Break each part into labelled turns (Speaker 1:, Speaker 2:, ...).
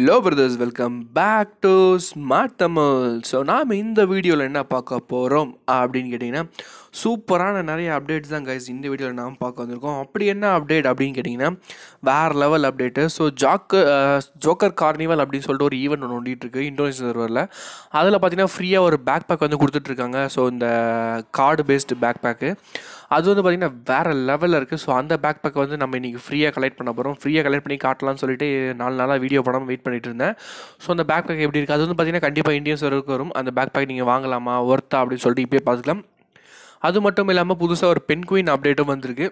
Speaker 1: hello brothers welcome back to smart Tamil so நாம் இந்த வீடியோவில் என்ன பார்க்க போகிறோம் அப்படின்னு கேட்டிங்கன்னா சூப்பரான நிறைய அப்டேட்ஸ் தான் கைஸ் இந்த வீடியோவில் நாம் பார்க்க வந்திருக்கோம் அப்படி என்ன அப்டேட் அப்படின்னு கேட்டிங்கன்னா வேறு level update so jacker joker carnival அப்படின்னு சொல்லிட்டு ஒரு ஈவெண்ட் ஒன்று ஓடிட்டு இருக்கு இந்தோனேஷியா சர்வரில் அதில் பார்த்தீங்கன்னா ஃப்ரீயாக ஒரு பேக் பேக் வந்து கொடுத்துட்ருக்காங்க ஸோ இந்த கார்டு பேஸ்டு பேக் பேக்கு அது வந்து பார்த்திங்கன்னா வேறு லெவலில் இருக்குது ஸோ அந்த பேக் பேக்கை வந்து நம்ம இன்றைக்கி ஃப்ரீயாக கலெக்ட் பண்ண போகிறோம் ஃப்ரீயாக கலெக்ட் பண்ணி காட்டலாம்னு சொல்லிட்டு நாலு நாளாக வீடியோ படம் வெயிட் பண்ணிட்டு இருந்தேன் ஸோ அந்த பேக் பேக் எப்படி இருக்குது அது வந்து பார்த்திங்கன்னா கண்டிப்பாக இந்தியன் சர்வருக்கு வரும் அந்த பேக் பேக் நீங்கள் வாங்கலாமா ஒர்த்தா அப்படின்னு சொல்லிட்டு இப்போயே பார்த்துக்கலாம் அது மட்டும் இல்லாமல் புதுசாக ஒரு பென் குயின் அப்டேட்டும் வந்திருக்கு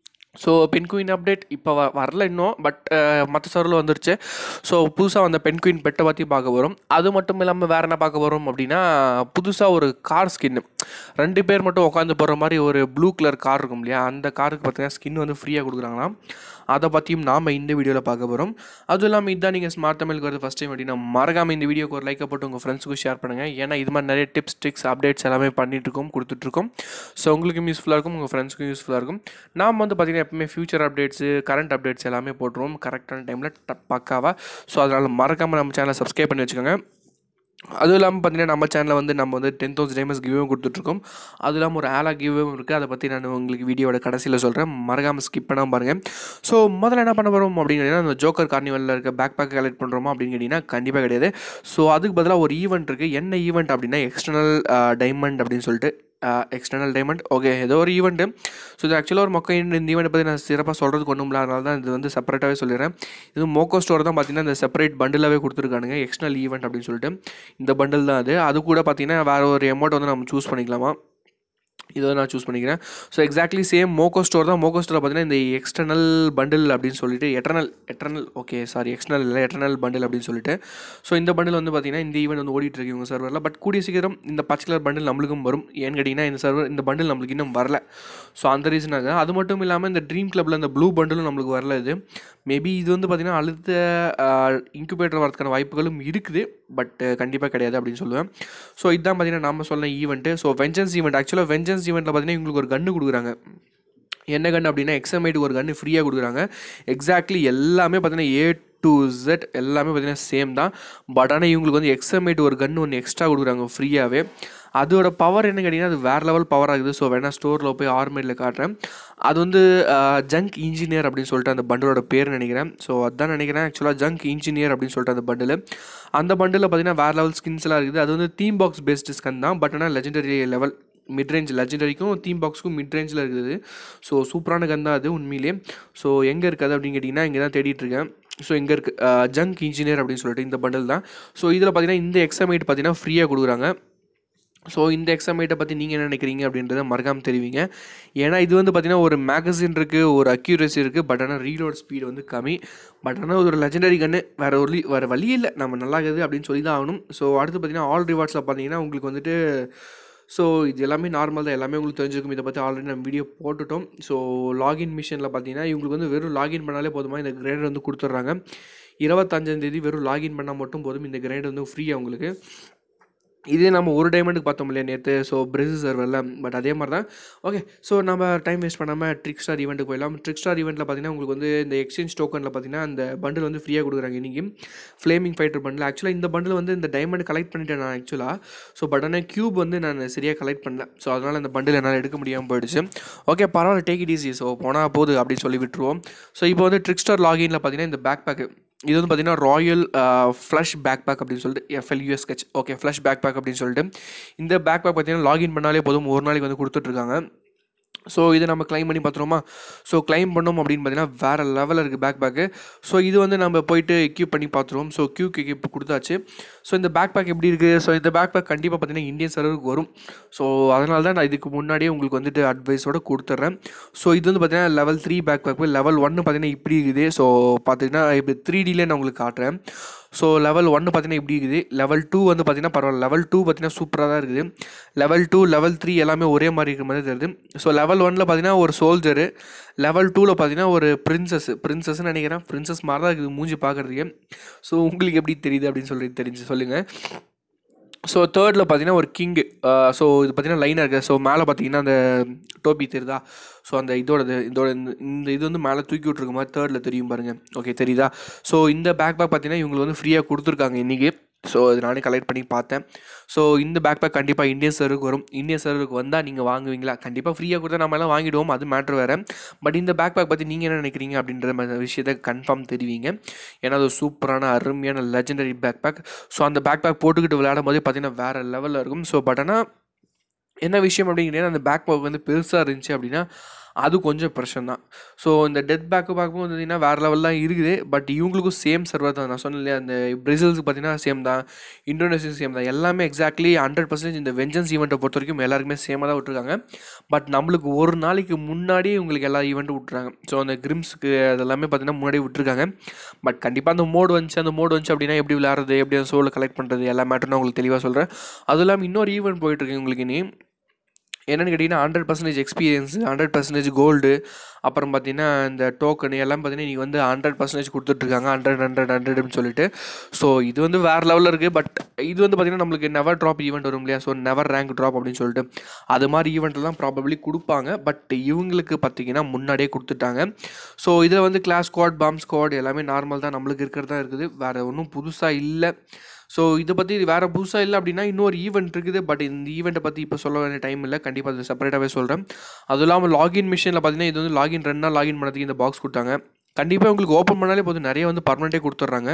Speaker 1: ஸோ பென் குயின் அப்டேட் இப்போ வ வரல இன்னும் பட் மற்ற சர்வில் வந்துருச்சு ஸோ புதுசாக வந்த பென் குயின் பெட்டை பற்றி பார்க்க வரும் அது மட்டும் இல்லாமல் வேறு என்ன பார்க்க வரும் அப்படின்னா புதுசாக ஒரு கார் ஸ்கின்னு ரெண்டு பேர் மட்டும் உட்காந்து போகிற மாதிரி ஒரு ப்ளூ கலர் கார் இருக்கும் இல்லையா அந்த காருக்கு பார்த்தீங்கன்னா ஸ்கின் வந்து ஃப்ரீயாக கொடுக்குறாங்களாம் அதை பற்றியும் நாம் இந்த வீடியோவில் பார்க்க போகிறோம் அதுவும் இல்லாமல் இதுதான் நீங்கள் ஸ்மார்ட் தமிழுக்கு வரது ஃபஸ்ட் டைம் அப்படின்னா மறக்காமல் இந்த வீடியோக்கு ஒரு லைக்கை போட்டு உங்கள் ஃப்ரெண்ட்ஸுக்கும் ஷேர் பண்ணுங்கள் ஏன்னா இது மாதிரி நிறைய டிப்ஸ் ட்ரிக்ஸ் அப்டேட்ஸ் எல்லாமே பண்ணிகிட்ருக்கோம் கொடுத்துட்ருக்கோம் ஸோ உங்களுக்கும் யூஸ்ஃபுல்லாக இருக்கும் உங்கள் ஃப்ரெண்ட்ஸுக்கும் யூஸ்ஃபுல்லாக இருக்கும் நாம் வந்து பார்த்திங்கன்னா எப்பவுமே ஃபியூச்சர் அப்டேட்ஸு கரண்ட் அப்டேட்ஸ் எல்லாமே போட்டுருவோம் கரெக்டான டைமில் பக்காவாக ஸோ அதனால் மறக்காமல் நம்ம சேனலை சப்ஸ்கிரைப் பண்ணி வச்சுக்கோங்க அதுவும் இல்லாமல் பார்த்தீங்கன்னா நம்ம சேனலில் வந்து நம்ம வந்து டென் தௌசண்ட் டைமஸ் கிவ்வும் கொடுத்துட்ருக்கோம் அதுவும் இல்லாமல் ஒரு ஆலா கிவ்வும் இருக்குது அதை பற்றி நான் உங்களுக்கு வீடியோட கடைசியில் சொல்கிறேன் மறக்காமல் ஸ்கிப் பண்ணாமல் பாருங்கள் ஸோ முதல்ல என்ன பண்ண போகிறோம் அப்படின்னு கேட்டிங்கன்னா அந்த ஜோக்கர் கார்னிவலில் இருக்க பேக் பேக் கலெக்ட் பண்ணுறோமா அப்படின்னு கேட்டிங்கன்னா கண்டிப்பாக கிடையாது ஸோ அதுக்கு பதிலாக ஒரு ஈவெண்ட் இருக்குது என்ன ஈவெண்ட் அப்படின்னா எக்ஸ்டர்னல் டைமண்ட் அப்படின்னு சொல்லிட்டு எக்ஸ்டர்னல் டைமண்ட் ஓகே ஏதோ ஒரு ஈவெண்ட்டு ஸோ இது ஆக்சுவலாக ஒரு மொக்க இந்த ஈவெண்ட்டை பற்றி நான் சிறப்பாக சொல்கிறதுக்கு ஒன்றும் இல்லை அதனால தான் இது வந்து செப்பரேட்டாகவே சொல்லிடுறேன் இது மோக்கோ ஸ்டோர் தான் பார்த்தீங்கன்னா இந்த செப்பரேட் பண்டிலாகவே கொடுத்துருக்கானுங்க எக்ஸ்டர்னல் ஈவெண்ட் அப்படின்னு சொல்லிட்டு இந்த பண்டில் தான் அது அது கூட பார்த்தீங்கன்னா வேறு ஒரு அமௌண்ட் வந்து நம்ம சூஸ் பண்ணிக்கலாமா இதை நான் சூஸ் பண்ணிக்கிறேன் so exactly same Moco store தான் மோக்கோ ஸ்டோரில் பார்த்தீங்கன்னா இந்த எக்ஸ்டர்னல் பண்டில் அப்படின்னு சொல்லிட்டு eternal eternal okay sorry external இல்லை எட்டர்னல் பண்டில் அப்படின்னு சொல்லிட்டு ஸோ இந்த பண்டில் வந்து பார்த்தீங்கன்னா இந்த ஈவெண்ட் வந்து ஓடிட்டு இருக்கு இவங்க சர்வரில் பட் கூடிய சீக்கிரம் இந்த பச்சை கலர் பண்டில் நம்மளுக்கும் வரும் ஏன்னு கேட்டிங்கன்னா இந்த சர்வர் இந்த பண்டில் நம்மளுக்கு இன்னும் வரல ஸோ அந்த ரீசனாக அது மட்டும் இல்லாமல் இந்த ட்ரீம் கிளப்பில் இந்த ப்ளூ பண்டிலும் நம்மளுக்கு வரல இது மேபி இது வந்து பார்த்திங்கன்னா அடுத்த இன்குபேட்டர் வரதுக்கான வாய்ப்புகளும் இருக்குது பட் கண்டிப்பாக கிடையாது அப்படின்னு சொல்லுவேன் ஸோ இதுதான் பார்த்தீங்கன்னா நம்ம சொன்ன ஈவெண்ட்டு ஸோ வெஞ்சன்ஸ் ஈவெண்ட் ஆக்சுவலாக வெஞ்சன்ஸ் ஈவெண்ட்டில் பார்த்தீங்கன்னா இவங்களுக்கு ஒரு கன்று கொடுக்குறாங்க என்ன கன் அப்படின்னா எக்ஸாமேட்டுக்கு ஒரு கன்று ஃப்ரீயாக கொடுக்குறாங்க எக்ஸாக்ட்லி எல்லாமே பார்த்தீங்கன்னா ஏ டு ஜெட் எல்லாமே பார்த்தீங்கன்னா சேம் தான் பட் ஆனால் இவங்களுக்கு வந்து எக்ஸாமேட் ஒரு கன்று ஒன்று எக்ஸ்ட்ரா கொடுக்குறாங்க ஃப்ரீயாகவே அதோட பவர் என்ன கேட்டிங்கன்னா அது வேறு லெவல் பவர் ஆகுது ஸோ வேணால் ஸ்டோரில் போய் ஆர்மேடில் காட்டுறேன் அது வந்து ஜங்க் இன்ஜினியர் அப்படின்னு சொல்லிட்டு அந்த பண்டிலோட பேர் நினைக்கிறேன் ஸோ அதான் நினைக்கிறேன் ஆக்சுவலாக ஜங்க் இன்ஜினியர் அப்படின்னு சொல்லிட்டு அந்த பண்டில் அந்த பண்டில் பார்த்தீங்கன்னா வேறு லெவல் ஸ்கின்ஸ்லாம் இருக்குது அது வந்து தீம் பாக்ஸ் பேஸ்டு ஸ்கன் தான் பட் ஆனால் லெஜெண்டரி லெவல் மிட் ரேஞ்ச் லெஜெண்டரிக்கும் தீம் பாக்ஸுக்கும் மிட் ரேஞ்சில் இருக்குது ஸோ சூப்பரான கன் தான் அது உண்மையிலே ஸோ எங்கே இருக்குது அப்படின்னு கேட்டிங்கன்னா இங்கே தான் தேடிட்டு இருக்கேன் ஸோ இங்கே இருக்கு ஜங்க் இன்ஜினியர் அப்படின்னு சொல்லிட்டு இந்த பண்டில் தான் ஸோ இதில் பார்த்தீங்கன்னா இந்த எக்ஸாமேட் பார்த்தீங்கன்னா ஃப்ரீயாக கொடுக்குறாங்க ஸோ இந்த எக்ஸாமேட்டை பற்றி நீங்கள் என்ன நினைக்கிறீங்க அப்படின்றத மறக்காமல் தெரிவிங்க ஏன்னா இது வந்து பார்த்திங்கன்னா ஒரு மேகசின் இருக்குது ஒரு அக்யூரசி இருக்குது பட் ஆனால் ரீலோட் ஸ்பீடு வந்து கம்மி பட் ஆனால் ஒரு லெஜெண்டரி கன்று வேறு ஒரு வேறு வழி இல்லை நம்ம நல்லா இருக்குது அப்படின்னு சொல்லி தான் ஆகணும் ஸோ அடுத்து பார்த்திங்கன்னா ஆல் ரிவார்ட்ஸில் பார்த்தீங்கன்னா உங்களுக்கு வந்துட்டு ஸோ இது எல்லாமே நார்மல் தான் எல்லாமே உங்களுக்கு தெரிஞ்சுக்கும் இதை பற்றி ஆல்ரெடி நம்ம வீடியோ போட்டுட்டோம் ஸோ லாகின் மிஷனில் பார்த்தீங்கன்னா இவங்களுக்கு வந்து வெறும் லாகின் பண்ணாலே போதுமா இந்த கிரேடர் வந்து கொடுத்துட்றாங்க இருபத்தஞ்சாந்தேதி வெறும் லாகின் பண்ணால் மட்டும் போதும் இந்த கிரேடர் வந்து ஃப்ரீ அவங்களுக்கு இதே நம்ம ஒரு டைமண்டுக்கு பார்த்தோம் இல்லையா நேற்று ஸோ பிரெஸ் சர்வரில் பட் அதே மாதிரி தான் ஓகே ஸோ நம்ம டைம் வேஸ்ட் பண்ணாமல் ட்ரிக் ஸ்டார் ஈவெண்ட்டுக்கு போயிடலாம் ட்ரிக் ஸ்டார் ஈவெண்ட்டில் பார்த்தீங்கன்னா உங்களுக்கு வந்து இந்த எக்ஸ்சேஞ்ச் டோக்கனில் பார்த்தீங்கன்னா அந்த பண்டில் வந்து ஃப்ரீயாக கொடுக்குறாங்க இன்றைக்கி ஃப்ளேமிங் ஃபைட்டர் பண்டில் ஆக்சுவலாக இந்த பண்டில் வந்து இந்த டைமண்ட் கலெக்ட் பண்ணிட்டேன் நான் ஆக்சுவலாக ஸோ பட் ஆனால் க்யூப் வந்து நான் சரியாக கலெக்ட் பண்ணல ஸோ அதனால் இந்த பண்டில் என்னால் எடுக்க முடியாமல் போயிடுச்சு ஓகே பரவாயில்ல டேக் இட் ஈஸி ஸோ போனால் போகுது அப்படின்னு சொல்லி விட்டுருவோம் ஸோ இப்போ வந்து ட்ரிக் ஸ்டார் லாகினில் பார்த்தீங்கன்னா இந்த பேக் பேக்கு இது வந்து பார்த்தீங்கன்னா ராயல் ஃப்ளஷ் பேக் பேக் அப்படின்னு சொல்லிட்டு FLUS sketch okay flush pack pack அப்படின்னு சொல்லிட்டு இந்த பேக் பேக் பார்த்தீங்கன்னா லாகின் பண்ணாலே போதும் ஒரு நாளைக்கு வந்து கொடுத்துட்ருக்காங்க ஸோ இதை நம்ம கிளைம் பண்ணி பார்த்துருவோமா ஸோ கிளைம் பண்ணோம் அப்படின்னு பார்த்தீங்கன்னா வேறு லெவலில் இருக்குது பேக் பேக்கு ஸோ இது வந்து நம்ம போயிட்டு எக்யூப் பண்ணி பார்த்துருவோம் ஸோ கியூக் எக்யூப் கொடுத்தாச்சு ஸோ இந்த பேக் பேக் எப்படி இருக்குது ஸோ இந்த பேக் பேக் கண்டிப்பாக பார்த்தீங்கன்னா இந்தியன் சர்வருக்கு வரும் ஸோ அதனால தான் நான் இதுக்கு முன்னாடியே உங்களுக்கு வந்துட்டு அட்வைஸோடு கொடுத்துட்றேன் ஸோ இது வந்து பார்த்தீங்கன்னா level three backpack level ஒன்று பார்த்தீங்கன்னா இப்படி இருக்குது ஸோ பார்த்தீங்கன்னா இப்போ த்ரீ டிலே நான் உங்களுக்கு காட்டுறேன் ஸோ லெவல் ஒன்று பார்த்தீங்கன்னா இப்படி இருக்குது லெவல் டூ வந்து பார்த்தீங்கன்னா பரவாயில்ல லெவல் டூ பார்த்தீங்கன்னா சூப்பராக தான் இருக்குது லெவல் டூ லெவல் த்ரீ எல்லாமே ஒரே மாதிரி இருக்கிற மாதிரி தெரியுது ஸோ லெவல் ஒனில் பார்த்தீங்கன்னா ஒரு சோல்ஜரு லெவல் டூவில் பார்த்தீங்கன்னா ஒரு பிரின்சஸ் பிரின்சஸ்ன்னு நினைக்கிறேன் பிரின்சஸ் மாதிரி தான் இருக்குது மூஞ்சி பார்க்குறதுக்கு ஸோ உங்களுக்கு எப்படி தெரியுது அப்படின்னு சொல்லி தெரிஞ்சு சொல்லுங்கள் ஸோ தேர்டில் பார்த்தீங்கன்னா ஒரு கிங்கு ஸோ இது பார்த்தீங்கன்னா லைனாக இருக்குது ஸோ மேலே பார்த்தீங்கன்னா அந்த டோபி தெரியுதா ஸோ அந்த இதோட இது- இதோட இந்த- இந்த இது வந்து மேலே தூக்கி விட்ருக்க மாதிரி தேர்டில் தெரியும் பாருங்கள் ஓகே தெரியுதா ஸோ இந்த பேக் பேக் பார்த்தீங்கன்னா இவங்களுக்கு வந்து ஃப்ரீயாக கொடுத்துருக்காங்க இன்றைக்கி ஸோ அது நானே கலெக்ட் பண்ணி பார்த்தேன் ஸோ இந்த பேக் பேக் கண்டிப்பாக இந்தியன் சர்வருக்கு வரும் இந்தியன் சர்வருக்கு வந்தால் நீங்கள் வாங்குவீங்களா கண்டிப்பாக ஃப்ரீயாக கொடுத்தா நம்ம எல்லாம் வாங்கிடுவோம் அது மேட்ரு வேறு பட் இந்த பேக் பேக் பற்றி நீங்கள் என்ன நினைக்கிறீங்க அப்படின்ற மாதிரி விஷயத்தை கன்ஃபார்ம் தெரிவிங்க ஏன்னா அது ஒரு சூப்பரான அருமையான லெஜெண்டரி பேக் பேக் ஸோ அந்த பேக் பேக் போட்டுக்கிட்டு விளையாடும் போதே பார்த்தீங்கன்னா வேறு லெவலில் இருக்கும் ஸோ பட் ஆனால் என்ன விஷயம் அப்படிங்கிறீங்கன்னா அந்த பேக் பேக் வந்து பெருசாக இருந்துச்சு அப்படின்னா அது கொஞ்சம் பிரச்சனை தான் ஸோ இந்த டெத் பேக்கு பார்க்கும்போது பார்த்தீங்கன்னா வேறு லெவல்லாம் இருக்குது பட் இவங்களுக்கும் சேம் சர்வர் தான் நான் சொன்னேன் இல்லையா அந்த பிரேசில்ஸுக்கு பார்த்தீங்கன்னா சேம் தான் இந்தோனேஷியா சேம் தான் எல்லாமே எக்ஸாக்ட்லி ஹண்ட்ரட் பர்சன்டேஜ் இந்த வெஞ்சன்ஸ் ஈவெண்ட்டை பொறுத்த வரைக்கும் எல்லாருக்குமே சேமாக தான் விட்டுருக்காங்க பட் நம்மளுக்கு ஒரு நாளைக்கு முன்னாடியே உங்களுக்கு எல்லா ஈவெண்ட்டும் விட்டுறாங்க ஸோ அந்த கிரிம்ஸுக்கு அதெல்லாமே பார்த்தீங்கன்னா முன்னாடியே விட்டுருக்காங்க பட் கண்டிப்பாக அந்த மோடு வந்துச்சு அந்த மோடு வந்துச்சு அப்படின்னா எப்படி விளையாடுறது எப்படி அந்த சோலை கலெக்ட் பண்ணுறது எல்லா மேட்டரும் நான் உங்களுக்கு தெளிவாக சொல்கிறேன் அதுவும் இல்லாமல் இன்னொரு ஈவெண்ட் போயிட்டுருக்கு உங்களுக்கு இனி என்னென்னு கேட்டிங்கன்னா hundred percentage experience hundred percentage gold அப்புறம் பார்த்தீங்கன்னா இந்த டோக்கன் எல்லாம் பார்த்தீங்கன்னா நீங்கள் வந்து ஹண்ட்ரட் பர்சன்டேஜ் கொடுத்துட்ருக்காங்க ஹண்ட்ரட் ஹண்ட்ரட் ஹண்ட்ரட்னு சொல்லிட்டு ஸோ இது வந்து வேறு லெவலில் இருக்குது பட் இது வந்து பார்த்திங்கன்னா நம்மளுக்கு நெவர் ட்ராப் ஈவெண்ட் வரும் இல்லையா ஸோ நெவர் ரேங்க் ட்ராப் அப்படின்னு சொல்லிட்டு அது மாதிரி ஈவெண்ட்லாம் ப்ராபப்ளி கொடுப்பாங்க பட் இவங்களுக்கு பார்த்தீங்கன்னா முன்னாடியே கொடுத்துட்டாங்க ஸோ இதில் வந்து கிளாஸ் ஸ்குவாட் பாம் ஸ்குவாட் எல்லாமே நார்மல் தான் நம்மளுக்கு இருக்கிறது தான் இருக்குது வேறு ஒன்றும் புதுசாக இல்லை ஸோ இதை பற்றி இது வேறு புதுசாக இல்லை அப்படின்னா இன்னொரு ஈவெண்ட் இருக்குது பட் இந்த ஈவெண்ட்டை பற்றி இப்போ சொல்ல வேண்டிய டைம் இல்லை கண்டிப்பாக அது செப்பரேட்டாகவே சொல்கிறேன் அதுவும் இல்லாமல் லாகின் மிஷினில் பார்த்தீங்கன்னா இது வந்து லாகின் ரெண்டு நாள் லாகின் பண்ணதுக்கு இந்த பாக்ஸ் கொடுத்தாங்க கண்டிப்பாக உங்களுக்கு ஓப்பன் பண்ணாலே போதும் நிறைய வந்து பர்மனெண்ட்டே கொடுத்துட்றாங்க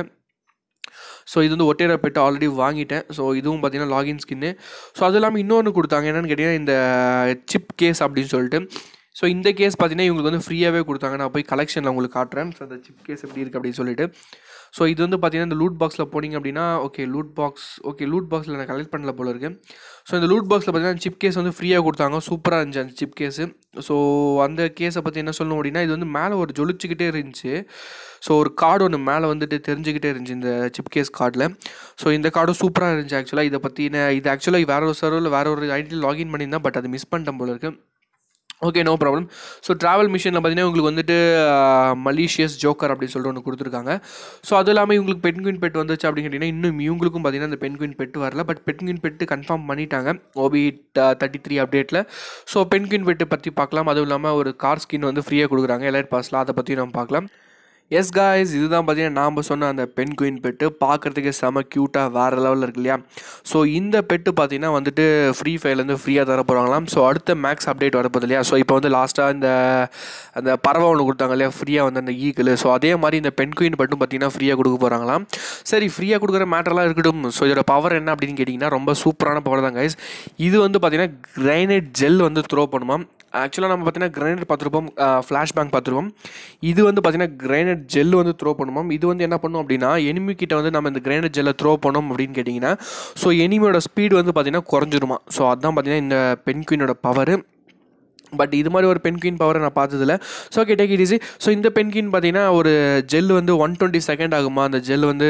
Speaker 1: ஸோ இது வந்து ஒட்டேரா பெட்டு ஆல்ரெடி வாங்கிட்டேன் ஸோ இதுவும் பார்த்தீங்கன்னா லாகின் ஸ்கின்னு ஸோ அது இல்லாமல் இன்னொன்று கொடுத்தாங்க என்னென்னு கேட்டிங்கன்னா இந்த சிப் கேஸ் அப்படின்னு சொல்லிட்டு ஸோ இந்த கேஸ் பார்த்தீங்கன்னா இவங்களுக்கு வந்து ஃப்ரீயாகவே கொடுத்தாங்க நான் போய் கலெக்ஷனில் உங்களுக்கு காட்டுறேன் ஸோ அந்த சிப் கேஸ் எப்படி இருக்குது அப்படின்னு சொல்லிட்டு ஸோ இது வந்து பார்த்தீங்கன்னா இந்த லூட் பாக்ஸில் போனீங்க அப்படின்னா okay loot box okay loot பாக்ஸில் நான் கலெக்ட் பண்ணல போல இருக்கு ஸோ இந்த லூட் பாக்ஸில் பார்த்தீங்கன்னா சிப் கேஸ் வந்து ஃப்ரீயாக கொடுத்தாங்க சூப்பராக இருந்துச்சு அந்த சிப் கேஸு ஸோ அந்த கேஸை பற்றி என்ன சொல்லணும் அப்படின்னா இது வந்து மேலே ஒரு ஜொலிச்சுக்கிட்டே இருந்துச்சு ஸோ ஒரு கார்டு ஒன்று மேலே வந்துட்டு தெரிஞ்சுக்கிட்டே இருந்துச்சு இந்த சிப் கேஸ் கார்டில் ஸோ இந்த கார்டும் சூப்பராக இருந்துச்சு ஆக்சுவலாக இதை பற்றின இது ஆக்சுவலாக வேற ஒரு சர்வரில் வேற ஒரு ஐடி லாகின் பண்ணியிருந்தேன் பட் அது மிஸ் பண்ணிட்டேன் போல இருக்கு okay no problem so travel மிஷினில் பார்த்தீங்கன்னா உங்களுக்கு வந்துட்டு மலீஷியஸ் ஜோக்கர் அப்படின்னு சொல்லிட்டு ஒன்று கொடுத்துருக்காங்க ஸோ அதுவும் இல்லாமல் இவங்களுக்கு பென்குயின் பெட் வந்துச்சு அப்படின்னு கேட்டிங்கன்னா இன்னும் இவங்களுக்கும் பார்த்தீங்கன்னா அந்த பென்குயின் பெட் வரல பட் பென்குயின் பெட்டு கன்ஃபார்ம் பண்ணிட்டாங்க ஓபி தேர்ட்டி த்ரீ அப்டேட்டில் ஸோ பென்குயின் பெட்டு பற்றி பார்க்கலாம் அதுவும் இல்லாமல் ஒரு கார் ஸ்கின் வந்து ஃப்ரீயாக கொடுக்குறாங்க எலைட் பாஸில் அதை பற்றி நம்ம பார்க்கலாம் எஸ் காய்ஸ் இதுதான் பார்த்தீங்கன்னா நாம் சொன்ன அந்த பென் குயின் பெட்டு பார்க்குறதுக்கே செம க்யூட்டாக வேறு லெவலில் இருக்கு இல்லையா ஸோ இந்த பெட்டு பார்த்தீங்கன்னா வந்துட்டு ஃப்ரீ ஃபயர்லேருந்து ஃப்ரீயாக தர போகிறாங்களாம் ஸோ அடுத்த மேக்ஸ் அப்டேட் வரப்போகுது இல்லையா ஸோ இப்போ வந்து லாஸ்ட்டாக இந்த அந்த பறவை ஒன்று கொடுத்தாங்க இல்லையா ஃப்ரீயாக வந்து அந்த ஈக்கிள் ஸோ அதே மாதிரி இந்த பென் குயின் பெட்டும் பார்த்தீங்கன்னா ஃப்ரீயாக கொடுக்க போகிறாங்களாம் சரி ஃப்ரீயாக கொடுக்குற மேட்டர்லாம் இருக்கட்டும் ஸோ இதோட பவர் என்ன அப்படின்னு கேட்டிங்கன்னா ரொம்ப சூப்பரான பவர் தான் கைஸ் இது வந்து பார்த்தீங்கன்னா கிரைனைட் ஜெல் வந்து த்ரோ பண்ணுமா ஆக்சுவலாக நம்ம பார்த்தீங்கன்னா கிரைனைட் பார்த்துருப்போம் ஃப்ளாஷ் பேங்க் பார்த்துருப்போம் இது வந்து பார்த்தீங்கன்னா கிரைனைட் ஜெல் வந்து த்ரோ பண்ணுவோம் இது வந்து என்ன பண்ணும் அப்படின்னா எனிமி கிட்ட வந்து நம்ம இந்த கிரைனைட் ஜெல்லை த்ரோ பண்ணோம் அப்படின்னு கேட்டிங்கன்னா ஸோ எனிமியோட ஸ்பீடு வந்து பார்த்தீங்கன்னா குறைஞ்சிருமா ஸோ அதான் பார்த்தீங்கன்னா இந்த பென் குயினோட பவர் பட் இது மாதிரி ஒரு பென்குயின் பவரை நான் பார்த்ததில்ல so okay take it easy so இந்த பென்குயின் பார்த்தீங்கன்னா ஒரு ஜெல் வந்து ஒன் டுவெண்ட்டி செகண்ட் ஆகுமா அந்த ஜெல் வந்து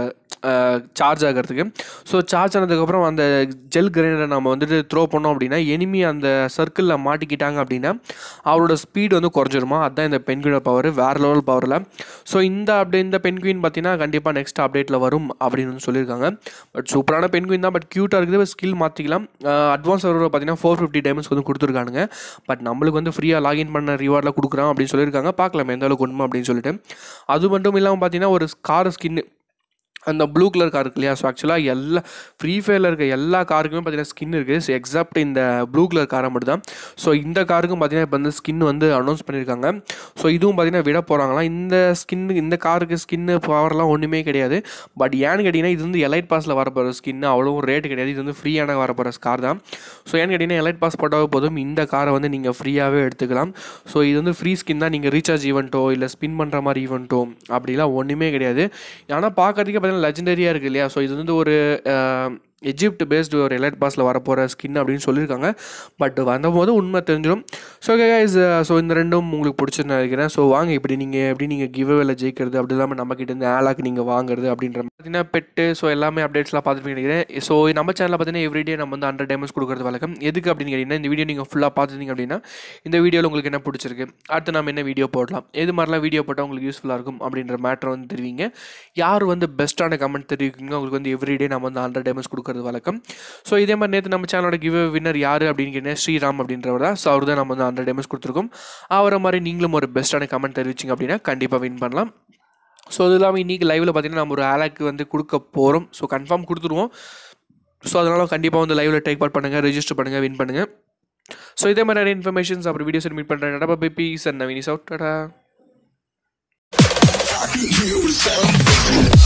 Speaker 1: சார்ஜ் ஆகிறதுக்கு ஸோ சார்ஜ் ஆனதுக்கப்புறம் அந்த ஜெல் கிரைண்டரை நம்ம வந்துட்டு த்ரோ பண்ணோம் அப்படின்னா எனிமி அந்த சர்க்கிளில் மாட்டிக்கிட்டாங்க அப்படின்னா அவரோட ஸ்பீடு வந்து குறைஞ்சிருமா அதுதான் இந்த பென்குயினோட பவர் வேறு லெவல் பவரில் ஸோ இந்த அப்படி இந்த பென்குயின் பார்த்தீங்கன்னா கண்டிப்பாக நெக்ஸ்ட் அப்டேட்டில் வரும் அப்படின்னு வந்து சொல்லியிருக்காங்க பட் சூப்பரான பென்குயின் தான் பட் க்யூட்டாக இருக்குது ஸ்கில் மாற்றிக்கலாம் அட்வான்ஸ் சர்வர் பார்த்தீங்கன்னா ஃபோர் ஃபிஃப்டி டைமண்ட்ஸ் வந்து கொடுத்துருக்கானுங்க பட் நம்மளுக்கு வந்து ஃப்ரீயாக லாகின் பண்ண ரிவார்டில் கொடுக்குறோம் அப்படின்னு சொல்லியிருக்காங்க பார்க்கலாம் எந்த அளவுக்கு உண்மை அப்படின்னு சொல்லிட்டு அது மட்டும் இல்லாமல் பார்த்தீங்கன்னா ஒரு கார் ஸ்கின்னு அந்த ப்ளூ கலர் கார் இருக்கு இல்லையா ஸோ ஆக்சுவலாக எல்லா ஃப்ரீ ஃபயரில் இருக்க எல்லா காருக்குமே பார்த்தீங்கன்னா ஸ்கின் இருக்குது ஸோ எக்ஸப்ட் இந்த ப்ளூ கலர் காரை மட்டும் தான் ஸோ இந்த காருக்கும் பார்த்தீங்கன்னா இப்போ வந்து ஸ்கின் வந்து அனௌன்ஸ் பண்ணியிருக்காங்க ஸோ இதுவும் பார்த்தீங்கன்னா விட போகிறாங்களாம் இந்த ஸ்கின்னு இந்த காருக்கு ஸ்கின்னு பவர்லாம் ஒன்றுமே கிடையாது பட் ஏன்னு கேட்டிங்கன்னா இது வந்து எலைட் பாஸில் வரப்போகிற ஸ்கின்னு அவ்வளோ ரேட்டு கிடையாது இது வந்து ஃப்ரீயான வரப்போகிற கார் தான் ஸோ ஏன்னு கேட்டிங்கன்னா எலைட் பாஸ் போட்டாவே போதும் இந்த காரை வந்து நீங்கள் ஃப்ரீயாகவே எடுத்துக்கலாம் ஸோ இது வந்து ஃப்ரீ ஸ்கின் தான் நீங்கள் ரீசார்ஜ் ஈவெண்ட்டோ இல்லை ஸ்பின் பண்ணுற மாதிரி ஈவெண்ட்டோ அப்படிலாம் ஒன்றுமே கிடையாது ஆனால் பார்க்கறதுக்கே பார்த்தீங்கன்னா லெஜெண்டரியாக இருக்குது இல்லையா ஸோ இது வந்து ஒரு எஜிப்ட் பேஸ்டு ஒரு எலைட் பாஸில் வரப்போகிற ஸ்கின் அப்படின்னு சொல்லியிருக்காங்க பட் வந்தபோது உண்மை தெரிஞ்சிடும் ஸோ கைஸ் ஸோ இந்த ரெண்டும் உங்களுக்கு பிடிச்சிருந்து நினைக்கிறேன் ஸோ வாங்க இப்படி நீங்கள் எப்படி நீங்கள் கிவ்வேல ஜெயிக்கிறது அப்படி இல்லாமல் நம்மக்கிட்ட இருந்து ஆலாக்கு நீங்கள் வாங்குறது அப்படின்ற மாதிரி பார்த்தீங்கன்னா பெட்டு ஸோ எல்லாமே அப்டேட்ஸ்லாம் பார்த்துட்டு நினைக்கிறேன் ஸோ நம்ம சேனலில் பார்த்தீங்கன்னா எவ்ரிடே நம்ம வந்து ஹண்ட்ரட் டைமண்ட்ஸ் கொடுக்குறது வழக்கம் எதுக்கு அப்படின்னு கேட்டிங்கன்னா இந்த வீடியோ நீங்கள் ஃபுல்லாக பார்த்துருந்தீங்க அப்படின்னா இந்த வீடியோவில் உங்களுக்கு என்ன பிடிச்சிருக்கு அடுத்து நம்ம என்ன வீடியோ போடலாம் எது மாதிரிலாம் வீடியோ போட்டால் உங்களுக்கு யூஸ்ஃபுல்லாக இருக்கும் அப்படின்ற மேட்ரை வந்து தெரிவிங்க யார் வந்து பெஸ்ட்டான கமெண்ட் தெரிவிக்குங்க உங்களுக்கு வந்து எவ்ரிடே நம்ம வந்து ஹண்ட்ரட் டைமண்ட்ஸ் கொடுக்குறோம் கொடுக்கறது வழக்கம் ஸோ இதே மாதிரி நேற்று நம்ம சேனலோட கிவ் வின்னர் யார் அப்படின்னு கேட்டீங்கன்னா ஸ்ரீராம் அப்படின்றவர் தான் ஸோ அவர் தான் நம்ம வந்து ஹண்ட்ரட் எம்எஸ் கொடுத்துருக்கோம் அவரை மாதிரி நீங்களும் ஒரு பெஸ்ட்டான கமெண்ட் தெரிவிச்சிங்க அப்படின்னா கண்டிப்பாக வின் பண்ணலாம் ஸோ அது இல்லாமல் இன்றைக்கி லைவில் பார்த்தீங்கன்னா நம்ம ஒரு ஆலாக்கு வந்து கொடுக்க போகிறோம் ஸோ கன்ஃபார்ம் கொடுத்துருவோம் ஸோ அதனால் கண்டிப்பாக வந்து லைவில் டேக் பார்ட் பண்ணுங்கள் ரெஜிஸ்டர் பண்ணுங்கள் வின் பண்ணுங்கள் ஸோ இதே மாதிரி நிறைய இன்ஃபர்மேஷன்ஸ் அப்புறம் வீடியோஸ் மீட் பண்ணுறேன் tata bye peace and Naveeni சவுட் டடா